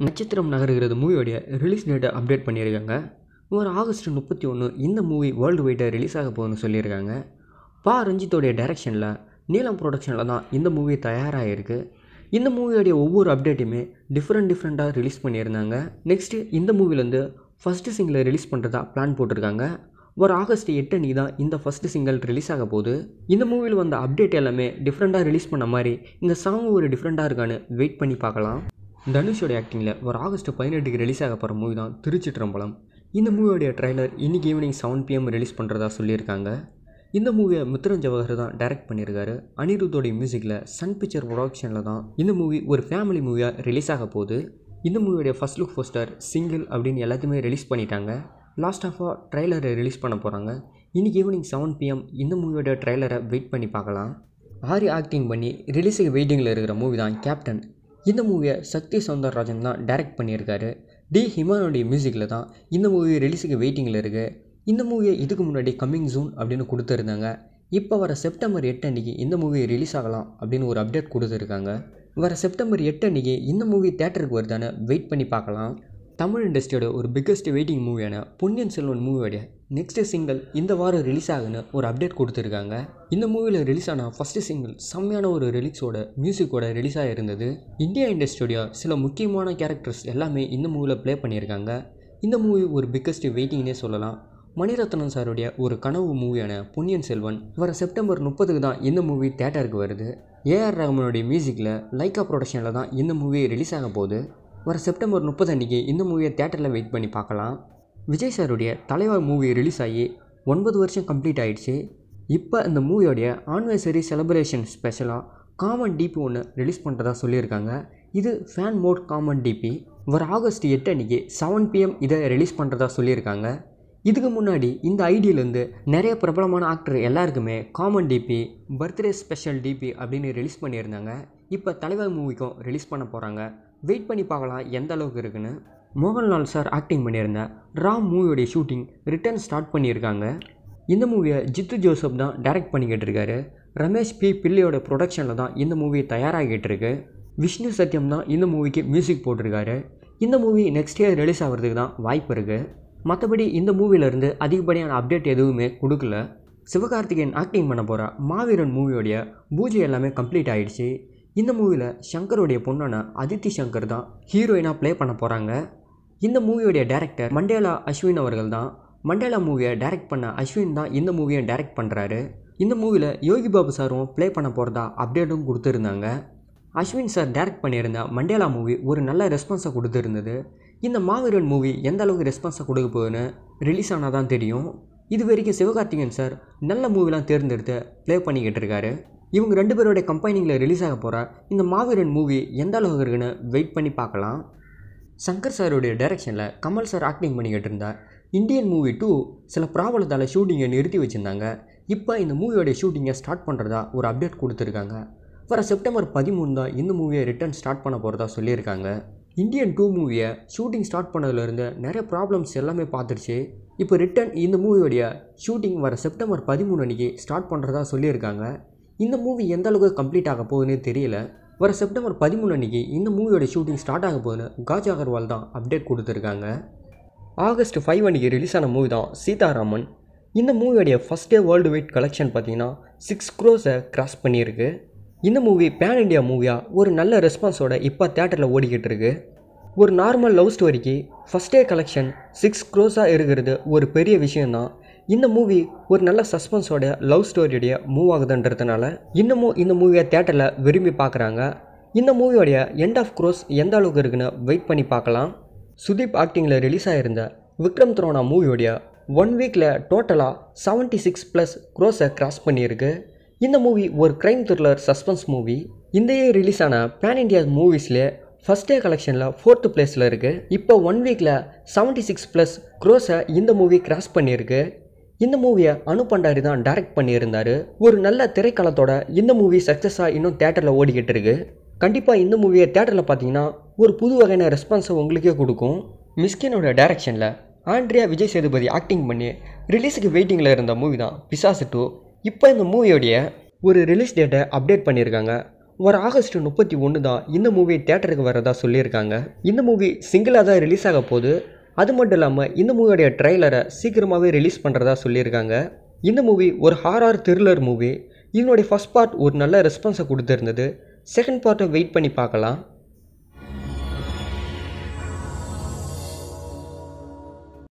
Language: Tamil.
நட்சத்திரம் நகருகிறது மூவியோடைய ரிலீஸ் டேட்டை அப்டேட் பண்ணியிருக்காங்க வர ஆகஸ்ட் முப்பத்தி ஒன்று இந்த மூவி வேர்ல்டு வைடாக ரிலீஸ் ஆக போகுதுன்னு சொல்லியிருக்காங்க பா ரஞ்சித்தோடைய டைரக்ஷனில் நீலம் ப்ரொடக்ஷனில் தான் இந்த மூவி தயாராகிருக்கு இந்த மூவியோடைய ஒவ்வொரு அப்டேட்டையுமே டிஃப்ரெண்ட் டிஃப்ரெண்ட்டாக ரிலீஸ் பண்ணியிருந்தாங்க நெக்ஸ்ட்டு இந்த மூவிலேருந்து ஃபஸ்ட்டு சிங்கிளை ரிலீஸ் பண்ணுறதா பிளான் போட்டிருக்காங்க வர ஆகஸ்ட் எட்டு அன்றைக்கி தான் இந்த ஃபஸ்ட்டு சிங்கிள் ரிலீஸ் ஆக போகுது இந்த மூவியில் வந்த அப்டேட் எல்லாமே டிஃப்ரெண்ட்டாக ரிலீஸ் பண்ண மாதிரி இந்த சாங் ஒரு டிஃப்ரெண்ட்டாக இருக்கான்னு வெயிட் பண்ணி பார்க்கலாம் தனுஷோட ஆக்டிங்கில் வர ஆகஸ்ட் பதினெட்டுக்கு ரிலீஸ் ஆக போகிற மூவி தான் திருச்சிற்றம்பலம் இந்த மூவியோடைய ட்ரைலர் இன்னைக்கு ஈவினிங் செவன் பிஎம் ரிலீஸ் பண்ணுறதா சொல்லியிருக்காங்க இந்த மூவியை மித்ரன் ஜவஹர் தான் டைரக்ட் பண்ணியிருக்காரு அனிருத்தோடைய மியூசிக்கில் சன் பிக்சர் ப்ரொடக்ஷனில் தான் இந்த மூவி ஒரு ஃபேமிலி மூவியாக ரிலீஸ் ஆக போகுது இந்த மூவியோடைய ஃபஸ்ட் லுக் போஸ்டர் சிங்கிள் அப்படின்னு எல்லாத்தையுமே ரிலீஸ் பண்ணிட்டாங்க லாஸ்ட் ஆஃபாக ட்ரைலரை ரிலீஸ் பண்ண போகிறாங்க இன்றைக்கி ஈவினிங் செவன் பிஎம் இந்த மூவியோட ட்ரைலரை வெயிட் பண்ணி பார்க்கலாம் ஆரி ஆக்டிங் பண்ணி ரிலீஸுக்கு வெயிட்டிங்கில் இருக்கிற மூவி தான் கேப்டன் இந்த மூவியை சக்தி சௌந்தரராஜன் தான் டைரக்ட் பண்ணியிருக்காரு டி ஹிமானுடைய மியூசிக்கில் தான் இந்த மூவி ரிலீஸுக்கு வெயிட்டிங்கில் இருக்குது இந்த மூவியை இதுக்கு முன்னாடி கம்மிங் ஜூன் அப்படின்னு கொடுத்துருந்தாங்க இப்போ வர செப்டம்பர் எட்டு அன்றைக்கி இந்த மூவி ரிலீஸ் ஆகலாம் அப்படின்னு ஒரு அப்டேட் கொடுத்துருக்காங்க வர செப்டம்பர் எட்டு அன்றைக்கி இந்த மூவி தேட்டருக்கு வருதான்னு வெயிட் பண்ணி பார்க்கலாம் தமிழ் இண்டஸ்ட்ரியோட ஒரு பிக்கஸ்ட் வெயிட்டிங் மூவியான பொன்னியின் செல்வன் மூவியோடைய நெக்ஸ்ட் சிங்கிள் இந்த வாரம் ரிலீஸ் ஆகுன்னு ஒரு அப்டேட் கொடுத்துருக்காங்க இந்த மூவியில் ரிலீஸ் ஆன ஃபஸ்ட்டு சிங்கிள் செம்மையான ஒரு ரிலீக்ஸோட மியூசிக்கோட ரிலீஸ் ஆகிருந்தது இந்தியா இண்டஸ்ட்ரியோட சில முக்கியமான கேரக்டர்ஸ் எல்லாமே இந்த மூவியில் ப்ளே பண்ணியிருக்காங்க இந்த மூவி ஒரு பிக்கஸ்ட் வெயிட்டிங்னே சொல்லலாம் மணிரத்னம் சாருடைய ஒரு கனவு மூவியான பொன்னியின் செல்வன் வர செப்டம்பர் முப்பதுக்கு தான் இந்த மூவி தேட்டருக்கு வருது ஏஆர் ரஹ்மானுடைய மியூசிக்கில் லைக்கா ப்ரொடக்ஷனில் தான் இந்த மூவி ரிலீஸ் ஆக போகுது வர செப்டம்பர் முப்பது அன்றைக்கி இந்த மூவியை தேட்டரில் வெயிட் பண்ணி பார்க்கலாம் விஜய் சாருடைய தலைவர் மூவி ரிலீஸ் ஆகி ஒன்பது வருஷம் கம்ப்ளீட் ஆயிடுச்சு இப்போ இந்த மூவியோடைய ஆனிவர்சரி செலிப்ரேஷன் ஸ்பெஷலாக காமன் டிபி ஒன்று ரிலீஸ் பண்ணுறதா சொல்லியிருக்காங்க இது ஃபேன் மோட் காமன் டிபி வர ஆகஸ்ட் எட்டு அன்றைக்கி செவன் பிஎம் இதை ரிலீஸ் பண்ணுறதா சொல்லியிருக்காங்க இதுக்கு முன்னாடி இந்த ஐடியிலேருந்து நிறைய பிரபலமான ஆக்டர் எல்லாருக்குமே common DP birthday special DP அப்படின்னு ரிலீஸ் பண்ணியிருந்தாங்க இப்போ தலைவர் மூவிக்கும் ரிலீஸ் பண்ண போகிறாங்க வெயிட் பண்ணி பார்க்கலாம் எந்த அளவுக்கு இருக்குன்னு மோகன்லால் சார் ஆக்டிங் பண்ணியிருந்த ராம் மூவியோடைய ஷூட்டிங் ரிட்டர்ன் ஸ்டார்ட் பண்ணியிருக்காங்க இந்த மூவியை ஜித்து ஜோசப் தான் டைரக்ட் பண்ணிக்கிட்டு இருக்காரு ரமேஷ் பி பிள்ளையோட ப்ரொடக்ஷனில் தான் இந்த மூவி தயாராகிட்டு இருக்கு விஷ்ணு சத்யம் தான் இந்த மூவிக்கு மியூசிக் போட்டிருக்காரு இந்த மூவி நெக்ஸ்ட் இயர் ரிலீஸ் ஆகிறதுக்கு தான் வாய்ப்பு இருக்குது மற்றபடி இந்த மூவிலேருந்து அதிகப்படியான அப்டேட் எதுவுமே கொடுக்கல சிவகார்த்திகேயன் ஆக்டிங் பண்ண போகிற மாவீரன் மூவியோடைய பூஜை எல்லாமே கம்ப்ளீட் ஆயிடுச்சு இந்த மூவியில் சங்கருடைய பொண்ணான அதித்தி சங்கர் தான் ஹீரோயினாக ப்ளே பண்ண போகிறாங்க இந்த மூவியோடைய டேரக்டர் மண்டேலா அஸ்வின் அவர்கள் தான் மண்டேலா மூவியை டைரக்ட் பண்ண அஸ்வின் தான் இந்த மூவியை டைரக்ட் பண்ணுறாரு இந்த மூவியில் யோகி பாபு சாரும் ப்ளே பண்ண போகிறதா அப்டேட்டும் கொடுத்துருந்தாங்க அஸ்வின் சார் டைரக்ட் பண்ணியிருந்த மண்டேலா மூவி ஒரு நல்ல ரெஸ்பான்ஸை கொடுத்துருந்தது இந்த மாவீரன் மூவி எந்த அளவுக்கு ரெஸ்பான்ஸை கொடுக்க போகுதுன்னு ரிலீஸ் ஆனால் தான் தெரியும் இது வரைக்கும் சிவகார்த்திகேயன் சார் நல்ல மூவிலாம் தேர்ந்தெடுத்து ப்ளே பண்ணிக்கிட்டு இருக்காரு இவங்க ரெண்டு பேரோடைய கம்பெனியில் ரிலீஸ் ஆக போகிற இந்த மாவீரன் மூவி எந்த அளவுக்கு இருக்குன்னு வெயிட் பண்ணி பார்க்கலாம் சங்கர் சாருடைய டைரக்ஷனில் கமல் சார் ஆக்டிங் பண்ணிக்கிட்டு இருந்தா இந்தியன் மூவி டூ சில ப்ராப்ளத்தால் ஷூட்டிங்கை நிறுத்தி வச்சுருந்தாங்க இப்போ இந்த மூவியோடைய ஷூட்டிங்கை ஸ்டார்ட் பண்ணுறதா ஒரு அப்டேட் கொடுத்துருக்காங்க வர செப்டம்பர் பதிமூணு தான் இந்த மூவியை ரிட்டர்ன் ஸ்டார்ட் பண்ண போகிறதா சொல்லியிருக்காங்க இந்தியன் டூ மூவியை ஷூட்டிங் ஸ்டார்ட் பண்ணதுலேருந்து நிறைய ப்ராப்ளம்ஸ் எல்லாமே பார்த்துருச்சு இப்போ ரிட்டன் இந்த மூவியோடைய ஷூட்டிங் வர செப்டம்பர் பதிமூணு அன்றைக்கி ஸ்டார்ட் பண்ணுறதா சொல்லியிருக்காங்க இந்த மூவி எந்த அளவுக்கு கம்ப்ளீட் ஆக போகுதுன்னு தெரியல வர செப்டம்பர் பதிமூணு அன்றைக்கி இந்த மூவியோட ஷூட்டிங் ஸ்டார்ட் ஆக போகுதுன்னு காஜ் அகர்வால் தான் அப்டேட் கொடுத்துருக்காங்க ஆகஸ்ட் ஃபைவ் அன்றைக்கி ரிலீஸ் ஆன மூவி தான் சீதாராமன் இந்த மூவியோடைய first day world wide collection பார்த்தீங்கன்னா சிக்ஸ் க்ரோஸை கிராஸ் பண்ணியிருக்கு இந்த மூவி பேன் இண்டியா மூவியாக ஒரு நல்ல ரெஸ்பான்ஸோட இப்போ தேட்டரில் ஓடிக்கிட்டு இருக்கு ஒரு நார்மல் லவ் ஸ்டோரிக்கு ஃபஸ்ட் டே கலெக்ஷன் சிக்ஸ் க்ரோஸாக இருக்கிறது ஒரு பெரிய விஷயந்தான் இந்த மூவி ஒரு நல்ல சஸ்பென்ஸோட லவ் ஸ்டோரியோடைய மூவ் ஆகுதுன்றதுனால இன்னமும் இந்த மூவியை தேட்டரில் விரும்பி பார்க்குறாங்க இந்த மூவியோடைய எண்ட் ஆஃப் க்ரோஸ் எந்த அளவுக்கு இருக்குன்னு வெயிட் பண்ணி பார்க்கலாம் சுதீப் ஆக்டிங்கில் ரிலீஸ் ஆகிருந்த விக்ரம் த்ரோனா மூவியோடைய ஒன் வீக்கில் டோட்டலாக செவன்ட்டி சிக்ஸ் ப்ளஸ் க்ரோஸை கிராஸ் பண்ணியிருக்கு இந்த மூவி ஒரு க்ரைம் த்ரில்லர் சஸ்பென்ஸ் மூவி இந்த இயர் ரிலீஸ் ஆன பேன் இண்டியா மூவிஸ்லேயே ஃபஸ்ட் டே கலெக்ஷனில் ஃபோர்த்து பிளேஸில் இருக்குது இப்போ ஒன் வீக்கில் செவன்ட்டி சிக்ஸ் ப்ளஸ் க்ரோஸை இந்த மூவி கிராஸ் பண்ணியிருக்கு இந்த மூவியை அனு பண்டாரி தான் டைரக்ட் பண்ணியிருந்தார் ஒரு நல்ல திரைக்களத்தோட இந்த மூவி சக்ஸஸாக இன்னும் தேட்டரில் ஓடிக்கிட்டு இருக்கு கண்டிப்பாக இந்த மூவியை தேட்டரில் பார்த்தீங்கன்னா ஒரு புது வகையான ரெஸ்பான்ஸை உங்களுக்கே கொடுக்கும் மிஸ்கினோட டைரக்ஷனில் ஆண்ட்ரியா விஜய் சேதுபதி ஆக்டிங் பண்ணி ரிலீஸுக்கு வெயிட்டிங்கில் இருந்த மூவி தான் பிசாசு டூ இப்போ இந்த மூவியோடைய ஒரு ரிலீஸ் டேட்டை அப்டேட் பண்ணியிருக்காங்க வர ஆகஸ்ட் முப்பத்தி ஒன்று தான் இந்த மூவி தேட்டருக்கு வரதா சொல்லியிருக்காங்க இந்த மூவி சிங்கிளாக தான் ரிலீஸ் ஆக போகுது அது மட்டும் இல்லாமல் இந்த மூவியோடைய ட்ரைலரை சீக்கிரமாகவே ரிலீஸ் பண்ணுறதா சொல்லியிருக்காங்க இந்த மூவி ஒரு ஹாரர் த்ரில்லர் மூவி இதனுடைய ஃபஸ்ட் பார்ட் ஒரு நல்ல ரெஸ்பான்ஸை கொடுத்துருந்தது செகண்ட் பார்ட்டை வெயிட் பண்ணி பார்க்கலாம்